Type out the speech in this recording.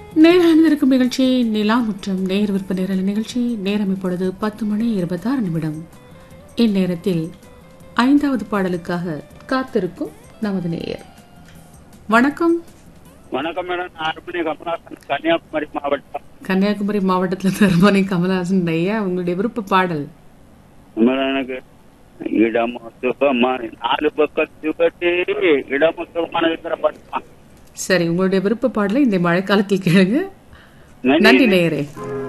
நேரம் நிகழ்ச்சி நிலா முற்றம் நேர் விற்ப நேரல் நிகழ்ச்சி நேரம் இப்பொழுது பத்து மணி இருபத்தாறு நிமிடம் இந்நேரத்தில் ஐந்தாவது பாடலுக்காக காத்திருக்கும் நமது நேயர் வணக்கம் வணக்கம் மேடம் நான் அருமணி கமலாசன் கன்னியாகுமரி மாவட்டம் கன்னியாகுமரி மாவட்டத்தில் தருமணி கமலஹாசன் ஐயா உங்களுடைய விருப்ப பாடல் மேடம் எனக்கு இடமோ சுகமான நாலு பக்கம் சுகத்தே இடமோ சுகமான இருக்கிற பட்டம் சரி உங்களுடைய விருப்ப பாடலை இந்த மழைக்காலத்தில் கேளுங்க நன்றி நேயரே